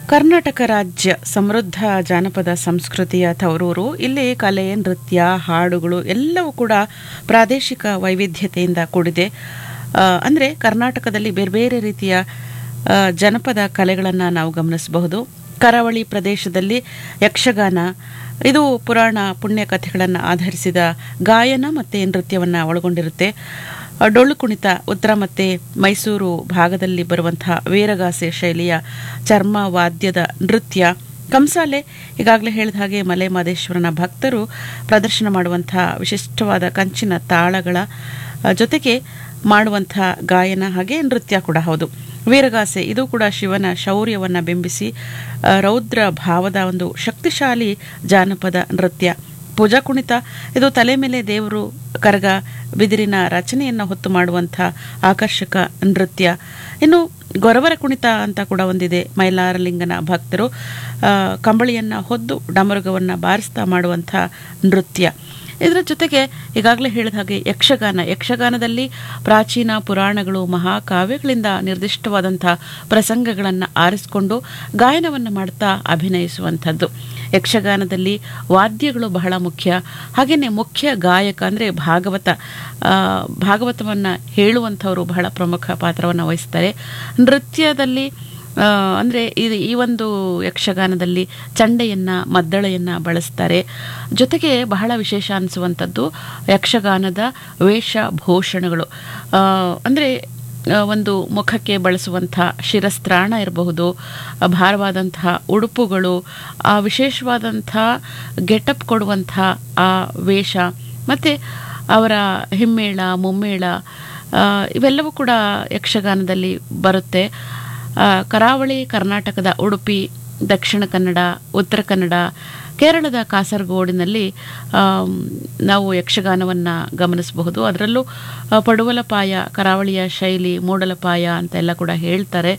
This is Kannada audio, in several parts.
ಕರ್ನಾಟಕ ರಾಜ್ಯ ಸಮೃದ್ಧ ಜಾನಪದ ಸಂಸ್ಕೃತಿಯ ತವರೂರು ಇಲ್ಲಿ ಕಲೆ ನೃತ್ಯ ಹಾಡುಗಳು ಎಲ್ಲವೂ ಕೂಡ ಪ್ರಾದೇಶಿಕ ವೈವಿಧ್ಯತೆಯಿಂದ ಕೂಡಿದೆ ಆ, ಅಂದರೆ ಕರ್ನಾಟಕದಲ್ಲಿ ಬೇರೆ ಬೇರೆ ರೀತಿಯ ಆ, ಜನಪದ ಕಲೆಗಳನ್ನು ನಾವು ಗಮನಿಸಬಹುದು ಕರಾವಳಿ ಪ್ರದೇಶದಲ್ಲಿ ಯಕ್ಷಗಾನ ಇದು ಪುರಾಣ ಪುಣ್ಯ ಕಥೆಗಳನ್ನು ಆಧರಿಸಿದ ಗಾಯನ ಮತ್ತು ನೃತ್ಯವನ್ನು ಒಳಗೊಂಡಿರುತ್ತೆ ಆ, ಡೊಳ್ಳು ಕುಣಿತ ಉತ್ತರ ಮತ್ತು ಮೈಸೂರು ಭಾಗದಲ್ಲಿ ಬರುವಂತಹ ವೀರಗಾಸೆ ಶೈಲಿಯ ಚರ್ಮ ವಾದ್ಯದ ನೃತ್ಯ ಕಂಸಾಲೆ ಈಗಾಗಲೇ ಹೇಳಿದ ಹಾಗೆ ಮಲೆ ಮಾದೇಶ್ವರನ ಭಕ್ತರು ಪ್ರದರ್ಶನ ಮಾಡುವಂತಹ ವಿಶಿಷ್ಟವಾದ ಕಂಚಿನ ತಾಳಗಳ ಆ, ಜೊತೆಗೆ ಮಾಡುವಂತಹ ಗಾಯನ ಹಾಗೆ ನೃತ್ಯ ಕೂಡ ಹೌದು ವೀರಗಾಸೆ ಇದು ಕೂಡ ಶಿವನ ಶೌರ್ಯವನ್ನು ಬಿಂಬಿಸಿ ಆ, ರೌದ್ರ ಭಾವದ ಒಂದು ಶಕ್ತಿಶಾಲಿ ಜಾನಪದ ನೃತ್ಯ ಪೂಜಾ ಕುಣಿತ ಇದು ತಲೆ ಮೇಲೆ ದೇವರು ಕರಗ ಬಿದಿರಿನ ರಚನೆಯನ್ನು ಹೊತ್ತು ಮಾಡುವಂಥ ಆಕರ್ಷಕ ನೃತ್ಯ ಇನ್ನು ಗೊರವರ ಕುಣಿತ ಅಂತ ಕೂಡ ಒಂದಿದೆ ಮೈಲಾರಲಿಂಗನ ಭಕ್ತರು ಆ, ಕಂಬಳಿಯನ್ನು ಹೊದ್ದು ಡಮರುಗವನ್ನು ಬಾರಿಸ್ತಾ ಮಾಡುವಂಥ ನೃತ್ಯ ಇದರ ಜೊತೆಗೆ ಈಗಾಗಲೇ ಹೇಳಿದ ಹಾಗೆ ಯಕ್ಷಗಾನ ಯಕ್ಷಗಾನದಲ್ಲಿ ಪ್ರಾಚೀನ ಪುರಾಣಗಳು ಮಹಾಕಾವ್ಯಗಳಿಂದ ನಿರ್ದಿಷ್ಟವಾದಂಥ ಪ್ರಸಂಗಗಳನ್ನು ಆರಿಸಿಕೊಂಡು ಗಾಯನವನ್ನು ಮಾಡ್ತಾ ಅಭಿನಯಿಸುವಂಥದ್ದು ಯಕ್ಷಗಾನದಲ್ಲಿ ವಾದ್ಯಗಳು ಬಹಳ ಮುಖ್ಯ ಹಾಗೆಯೇ ಮುಖ್ಯ ಗಾಯಕ ಅಂದರೆ ಭಾಗವತ ಆ, ಭಾಗವತವನ್ನು ಹೇಳುವಂಥವರು ಬಹಳ ಪ್ರಮುಖ ಪಾತ್ರವನ್ನು ವಹಿಸ್ತಾರೆ ನೃತ್ಯದಲ್ಲಿ ಆ, ಅಂದ್ರೆ ಇದು ಈ ಒಂದು ಯಕ್ಷಗಾನದಲ್ಲಿ ಚಂಡೆಯನ್ನ ಮದ್ದಳೆಯನ್ನ ಬಳಸ್ತಾರೆ ಜೊತೆಗೆ ಬಹಳ ವಿಶೇಷ ಅನಿಸುವಂಥದ್ದು ಯಕ್ಷಗಾನದ ವೇಷಭೂಷಣಗಳು ಆ, ಅಂದ್ರೆ ಆ, ಒಂದು ಮುಖಕ್ಕೆ ಬಳಸುವಂಥ ಶಿರಸ್ತ್ರಾಣ ಇರಬಹುದು ಆ, ಭಾರವಾದಂತಹ ಉಡುಪುಗಳು ಆ ವಿಶೇಷವಾದಂಥ ಗೆಟಪ್ ಕೊಡುವಂಥ ಆ ವೇಷ ಮತ್ತು ಅವರ ಹಿಮ್ಮೇಳ ಮುಮ್ಮೇಳ ಆ, ಇವೆಲ್ಲವೂ ಕೂಡ ಯಕ್ಷಗಾನದಲ್ಲಿ ಬರುತ್ತೆ ಆ, ಕರಾವಳಿ ಕರ್ನಾಟಕದ ಉಡುಪಿ ದಕ್ಷಿಣ ಕನ್ನಡ ಉತ್ತರ ಕನ್ನಡ ಕೇರಳದ ಕಾಸರಗೋಡಿನಲ್ಲಿ ಆಮ್, ನಾವು ಯಕ್ಷಗಾನವನ್ನು ಗಮನಿಸಬಹುದು ಅದರಲ್ಲೂ ಆ, ಪಡುವಲಪಾಯ ಕರಾವಳಿಯ ಶೈಲಿ ಮೂಡಲಪಾಯ ಅಂತೆಲ್ಲ ಕೂಡ ಹೇಳ್ತಾರೆ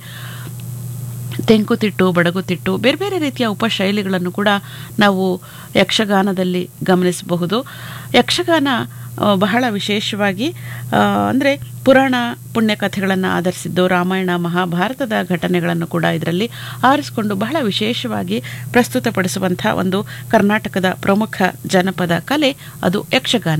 ತೆಂಕುತಿಟ್ಟು ಬಡಗುತಿಟ್ಟು ಬೇರೆ ಬೇರೆ ರೀತಿಯ ಉಪಶೈಲಿಗಳನ್ನು ಕೂಡ ನಾವು ಯಕ್ಷಗಾನದಲ್ಲಿ ಗಮನಿಸಬಹುದು ಯಕ್ಷಗಾನ ಆ, ಬಹಳ ವಿಶೇಷವಾಗಿ ಅಂದರೆ ಪುರಾಣ ಪುಣ್ಯಕಥೆಗಳನ್ನು ಆಧರಿಸಿದ್ದು ರಾಮಾಯಣ ಮಹಾಭಾರತದ ಘಟನೆಗಳನ್ನು ಕೂಡ ಇದರಲ್ಲಿ ಆರಿಸಿಕೊಂಡು ಬಹಳ ವಿಶೇಷವಾಗಿ ಪ್ರಸ್ತುತಪಡಿಸುವಂಥ ಒಂದು ಕರ್ನಾಟಕದ ಪ್ರಮುಖ ಜನಪದ ಕಲೆ ಅದು ಯಕ್ಷಗಾನ